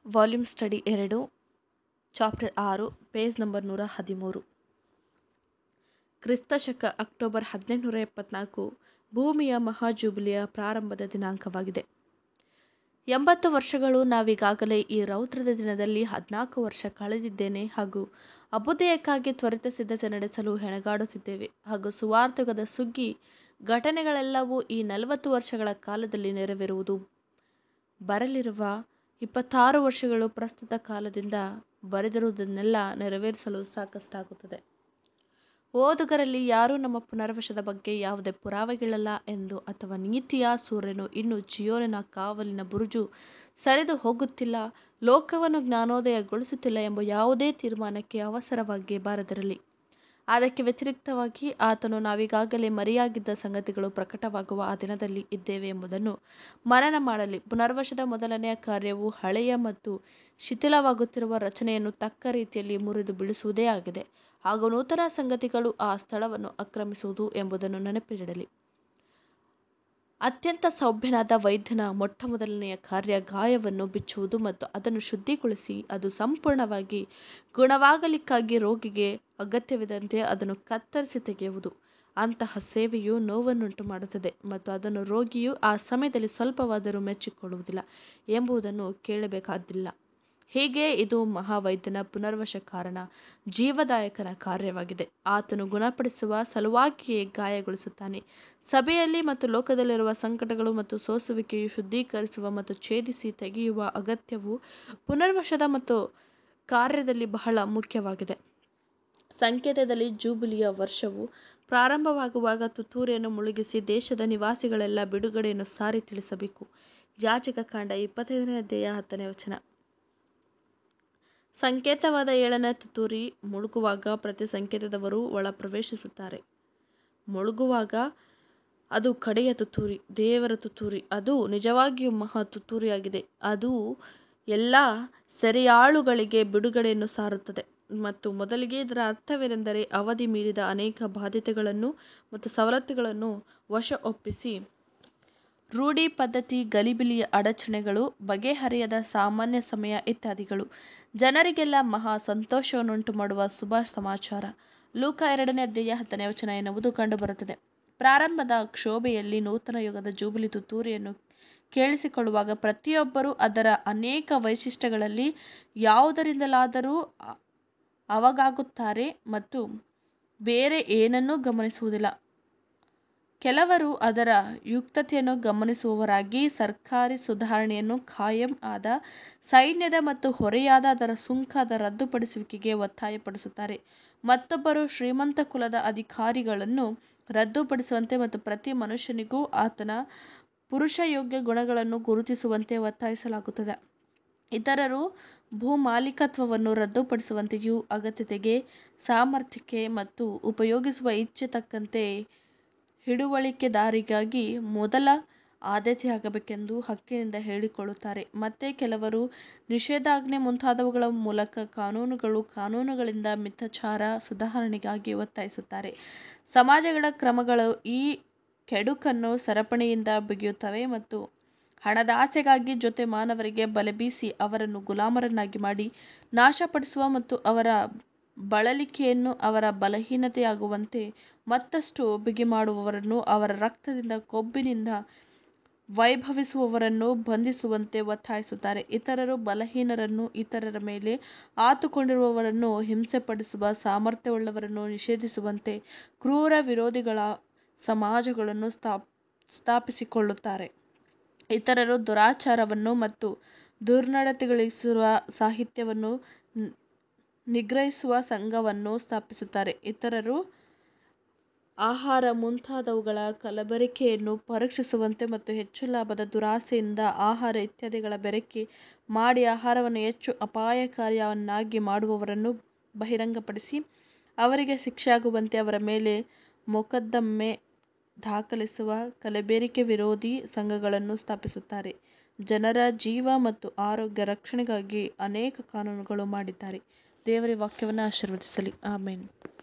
volume study ಎರಡು chapter ಆರು page number ನೂರ ಹದಿಮೂರು ಕ್ರಿಸ್ತ ಶಕ ಅಕ್ಟೋಬರ್ ಹದಿನೆಂಟುನೂರ ಎಪ್ಪತ್ನಾಲ್ಕು ಭೂಮಿಯ ಮಹಾಜೂಬಿಲಿಯ ಪ್ರಾರಂಭದ ದಿನಾಂಕವಾಗಿದೆ ಎಂಬತ್ತು ವರ್ಷಗಳು ನಾವೀಗಾಗಲೇ ಈ ರೌದ್ರದ ದಿನದಲ್ಲಿ ಹದಿನಾಲ್ಕು ವರ್ಷ ಕಳೆದಿದ್ದೇನೆ ಹಾಗೂ ಅಭ್ಯುದಯಕ್ಕಾಗಿ ತ್ವರಿತ ಸಿದ್ಧತೆ ನಡೆಸಲು ಹೆಣಗಾಡುತ್ತಿದ್ದೇವೆ ಹಾಗೂ ಸುವಾರ್ತೆಗದ ಸುಗ್ಗಿ ಘಟನೆಗಳೆಲ್ಲವೂ ಈ ನಲವತ್ತು ವರ್ಷಗಳ ಕಾಲದಲ್ಲಿ ನೆರವೇರುವುದು ಬರಲಿರುವ ಇಪ್ಪತ್ತಾರು ವರ್ಷಗಳು ಪ್ರಸ್ತುತ ಕಾಲದಿಂದ ಬರೆದಿರುವುದನ್ನೆಲ್ಲ ನೆರವೇರಿಸಲು ಸಾಕಷ್ಟಾಗುತ್ತದೆ ಓದುಗರಲ್ಲಿ ಯಾರೂ ನಮ್ಮ ಪುನರ್ವಶದ ಬಗ್ಗೆ ಯಾವುದೇ ಪುರಾವೆಗಳಿಲ್ಲ ಎಂದು ಅಥವಾ ನೀತಿಯ ಸೂರ್ಯನು ಇನ್ನೂ ಚಿಯೋನಿನ ಕಾವಲಿನ ಬುರುಜು ಸರಿದು ಹೋಗುತ್ತಿಲ್ಲ ಲೋಕವನ್ನು ಜ್ಞಾನೋದಯಗೊಳಿಸುತ್ತಿಲ್ಲ ಎಂಬ ಯಾವುದೇ ತೀರ್ಮಾನಕ್ಕೆ ಅವಸರವಾಗಿ ಬಾರದಿರಲಿ ಅದಕ್ಕೆ ವ್ಯತಿರಿಕ್ತವಾಗಿ ಆತನು ನಾವೀಗಾಗಲೇ ಮರೆಯಾಗಿದ್ದ ಸಂಗತಿಗಳು ಪ್ರಕಟವಾಗುವ ಆ ದಿನದಲ್ಲಿ ಇದ್ದೇವೆ ಎಂಬುದನ್ನು ಮನನ ಮಾಡಲಿ ಪುನರ್ವಶದ ಮೊದಲನೆಯ ಕಾರ್ಯವು ಹಳೆಯ ಮತ್ತು ಶಿಥಿಲವಾಗುತ್ತಿರುವ ರಚನೆಯನ್ನು ತಕ್ಕ ರೀತಿಯಲ್ಲಿ ಮುರಿದು ಬೀಳಿಸುವುದೇ ಆಗಿದೆ ಹಾಗೂ ನೂತನ ಸಂಗತಿಗಳು ಆ ಸ್ಥಳವನ್ನು ಆಕ್ರಮಿಸುವುದು ಎಂಬುದನ್ನು ನೆನಪಿಡಲಿ ಅತ್ಯಂತ ಸೌಭ್ಯನಾದ ವೈದ್ಯನ ಮೊಟ್ಟಮೊದಲನೆಯ ಕಾರ್ಯ ಗಾಯವನ್ನು ಬಿಚ್ಚುವುದು ಮತ್ತು ಅದನ್ನು ಶುದ್ಧಿಗೊಳಿಸಿ ಅದು ಸಂಪೂರ್ಣವಾಗಿ ಗುಣವಾಗಲಿಕ್ಕಾಗಿ ರೋಗಿಗೆ ಅಗತ್ಯವಿದ್ದಂತೆ ಅದನ್ನು ಕತ್ತರಿಸಿ ತೆಗೆಯುವುದು ಅಂತಹ ಸೇವೆಯು ನೋವನ್ನುಂಟು ಮಾಡುತ್ತದೆ ಮತ್ತು ಅದನ್ನು ರೋಗಿಯು ಆ ಸಮಯದಲ್ಲಿ ಸ್ವಲ್ಪವಾದರೂ ಮೆಚ್ಚಿಕೊಳ್ಳುವುದಿಲ್ಲ ಎಂಬುದನ್ನು ಕೇಳಬೇಕಾದಿಲ್ಲ ಹೀಗೆ ಇದು ಮಹಾವೈದ್ಯನ ಪುನರ್ವಶ ಕಾರಣ ಜೀವದಾಯಕನ ಕಾರ್ಯವಾಗಿದೆ ಆತನು ಗುಣಪಡಿಸುವ ಸಲುವಾಗಿಯೇ ಗಾಯಗೊಳಿಸುತ್ತಾನೆ ಸಭೆಯಲ್ಲಿ ಮತ್ತು ಲೋಕದಲ್ಲಿರುವ ಸಂಕಟಗಳು ಮತ್ತು ಸೋಸುವಿಕೆಯು ಶುದ್ಧೀಕರಿಸುವ ಮತ್ತು ಛೇದಿಸಿ ತೆಗೆಯುವ ಅಗತ್ಯವು ಪುನರ್ವಶದ ಮತ್ತು ಕಾರ್ಯದಲ್ಲಿ ಬಹಳ ಮುಖ್ಯವಾಗಿದೆ ಸಂಕೇತದಲ್ಲಿ ಜೂಬಿಲಿಯ ವರ್ಷವು ಪ್ರಾರಂಭವಾಗುವಾಗ ತುತ್ತೂರಿಯನ್ನು ಮುಳುಗಿಸಿ ದೇಶದ ನಿವಾಸಿಗಳೆಲ್ಲ ಬಿಡುಗಡೆಯನ್ನು ಸಾರಿ ತಿಳಿಸಬೇಕು ಯಾಚಕ ಕಾಂಡ ಇಪ್ಪತ್ತೈದನೇ ಅಧ್ಯಾಯ ಹತ್ತನೇ ವಚನ ಸಂಕೇತವಾದ ಏಳನೇ ತುತ್ತೂರಿ ಮುಳುಗುವಾಗ ಪ್ರತಿ ಸಂಕೇತದವರು ಒಳ ಪ್ರವೇಶಿಸುತ್ತಾರೆ ಮುಳುಗುವಾಗ ಅದು ಕಡೆಯ ತುತ್ತೂರಿ ದೇವರ ತುತ್ತೂರಿ ಅದು ನಿಜವಾಗಿಯೂ ಮಹಾ ತುತ್ತೂರಿಯಾಗಿದೆ ಅದು ಎಲ್ಲ ಸೆರೆಯಾಳುಗಳಿಗೆ ಬಿಡುಗಡೆಯನ್ನು ಸಾರುತ್ತದೆ ಮತ್ತು ಮೊದಲಿಗೆ ಇದರ ಅರ್ಥವೇನೆಂದರೆ ಅವಧಿ ಮೀರಿದ ಅನೇಕ ಬಾಧ್ಯತೆಗಳನ್ನು ಮತ್ತು ಸವಲತ್ತುಗಳನ್ನು ವಶ ಒಪ್ಪಿಸಿ ರೂಢಿ ಪದ್ಧತಿ ಗಲಿಬಿಲಿಯ ಅಡಚಣೆಗಳು ಬಗೆಹರಿಯದ ಸಾಮಾನ್ಯ ಸಮಯ ಇತ್ಯಾದಿಗಳು ಜನರಿಗೆಲ್ಲ ಮಹಾ ಸಂತೋಷವನ್ನುಂಟು ಮಾಡುವ ಶುಭ ಸಮಾಚಾರ ಲೂಕ ಎರಡನೇ ಅಧ್ಯಾಯ ಹತ್ತನೇ ವಚನ ಎನ್ನುವುದು ಕಂಡುಬರುತ್ತದೆ ಪ್ರಾರಂಭದ ಕ್ಷೋಭೆಯಲ್ಲಿ ನೂತನ ಯುಗದ ಜೂಬಿಲಿ ತುತ್ತೂರಿಯನ್ನು ಕೇಳಿಸಿಕೊಳ್ಳುವಾಗ ಪ್ರತಿಯೊಬ್ಬರೂ ಅದರ ಅನೇಕ ವೈಶಿಷ್ಟ್ಯಗಳಲ್ಲಿ ಯಾವುದರಿಂದಲಾದರೂ ಅವಗಾಗುತ್ತಾರೆ ಮತ್ತು ಬೇರೆ ಏನನ್ನೂ ಗಮನಿಸುವುದಿಲ್ಲ ಕೆಲವರು ಅದರ ಯುಕ್ತತೆಯನ್ನು ಗಮನಿಸುವವರಾಗಿ ಸರ್ಕಾರಿ ಸುಧಾರಣೆಯನ್ನು ಖಾಯಂ ಆದ ಸೈನ್ಯದ ಮತ್ತು ಹೊರೆಯಾದ ಅದರ ಸುಂಕದ ರದ್ದುಪಡಿಸುವಿಕೆಗೆ ಒತ್ತಾಯಪಡಿಸುತ್ತಾರೆ ಮತ್ತೊಬ್ಬರು ಶ್ರೀಮಂತ ಕುಲದ ಅಧಿಕಾರಿಗಳನ್ನು ರದ್ದುಪಡಿಸುವಂತೆ ಮತ್ತು ಪ್ರತಿ ಮನುಷ್ಯನಿಗೂ ಆತನ ಪುರುಷಯೋಗ್ಯ ಗುಣಗಳನ್ನು ಗುರುತಿಸುವಂತೆ ಒತ್ತಾಯಿಸಲಾಗುತ್ತದೆ ಇತರರು ಭೂಮಾಲೀಕತ್ವವನ್ನು ರದ್ದುಪಡಿಸುವಂತೆಯೂ ಅಗತ್ಯತೆಗೆ ಸಾಮರ್ಥ್ಯಕ್ಕೆ ಮತ್ತು ಉಪಯೋಗಿಸುವ ಇಚ್ಛೆ ತಕ್ಕಂತೆ ಹಿಡುವಳಿಕೆದಾರಿಗಾಗಿ ಮೊದಲ ಆದ್ಯತೆಯಾಗಬೇಕೆಂದು ಹಕ್ಕಿನಿಂದ ಹೇಳಿಕೊಳ್ಳುತ್ತಾರೆ ಮತ್ತೆ ಕೆಲವರು ನಿಷೇಧಾಜ್ಞೆ ಮುಂತಾದವುಗಳ ಮೂಲಕ ಕಾನೂನುಗಳು ಕಾನೂನುಗಳಿಂದ ಮಿಥ್ಯಾಚಾರ ಸುಧಾರಣೆಗಾಗಿ ಒತ್ತಾಯಿಸುತ್ತಾರೆ ಸಮಾಜಗಳ ಕ್ರಮಗಳು ಈ ಕೆಡುಕನ್ನು ಸರಪಣಿಯಿಂದ ಬಿಗಿಯುತ್ತವೆ ಮತ್ತು ಹಣದ ಆಸೆಗಾಗಿ ಜೊತೆ ಮಾನವರಿಗೆ ಬಲೆ ಬೀಸಿ ಅವರನ್ನು ಗುಲಾಮರನ್ನಾಗಿ ಮಾಡಿ ನಾಶಪಡಿಸುವ ಮತ್ತು ಅವರ ಬಳಲಿಕೆಯನ್ನು ಅವರ ಬಲಹೀನತೆಯಾಗುವಂತೆ ಮತ್ತಷ್ಟು ಬಿಗಿ ಮಾಡುವವರನ್ನು ಅವರ ರಕ್ತದಿಂದ ಕೊಬ್ಬಿನಿಂದ ವೈಭವಿಸುವವರನ್ನು ಬಂಧಿಸುವಂತೆ ಒತ್ತಾಯಿಸುತ್ತಾರೆ ಇತರರು ಬಲಹೀನರನ್ನು ಇತರರ ಮೇಲೆ ಆತುಕೊಂಡಿರುವವರನ್ನು ಹಿಂಸೆಪಡಿಸುವ ಸಾಮರ್ಥ್ಯವುಳ್ಳವರನ್ನು ನಿಷೇಧಿಸುವಂತೆ ಕ್ರೂರ ವಿರೋಧಿಗಳ ಸಮಾಜಗಳನ್ನು ಸ್ಥಾಪ್ ಸ್ಥಾಪಿಸಿಕೊಳ್ಳುತ್ತಾರೆ ಇತರರು ದುರಾಚಾರವನ್ನು ಮತ್ತು ದುರ್ನಡತೆಗೊಳಿಸುವ ಸಾಹಿತ್ಯವನ್ನು ನಿಗ್ರಹಿಸುವ ಸಂಘವನ್ನು ಸ್ಥಾಪಿಸುತ್ತಾರೆ ಇತರರು ಆಹಾರ ಮುಂತಾದವುಗಳ ಕಲಬೆರಕೆಯನ್ನು ಪರೀಕ್ಷಿಸುವಂತೆ ಮತ್ತು ಹೆಚ್ಚು ಲಾಭದ ದುರಾಸೆಯಿಂದ ಆಹಾರ ಇತ್ಯಾದಿಗಳ ಬೆರಕೆ ಮಾಡಿ ಆಹಾರವನ್ನು ಹೆಚ್ಚು ಅಪಾಯಕಾರಿಯನ್ನಾಗಿ ಮಾಡುವವರನ್ನು ಬಹಿರಂಗಪಡಿಸಿ ಅವರಿಗೆ ಶಿಕ್ಷೆಯಾಗುವಂತೆ ಅವರ ಮೇಲೆ ಮೊಕದ್ದಮೆ ದಾಖಲಿಸುವ ಕಲಬೆರಕೆ ವಿರೋಧಿ ಸಂಘಗಳನ್ನು ಸ್ಥಾಪಿಸುತ್ತಾರೆ ಜನರ ಜೀವ ಮತ್ತು ಆರೋಗ್ಯ ರಕ್ಷಣೆಗಾಗಿ ಅನೇಕ ಕಾನೂನುಗಳು ಮಾಡಿದ್ದಾರೆ ದೇವರ ವಾಕ್ಯವನ್ನು ಆಶೀರ್ವದಿಸಲಿ ಆಮೇನ್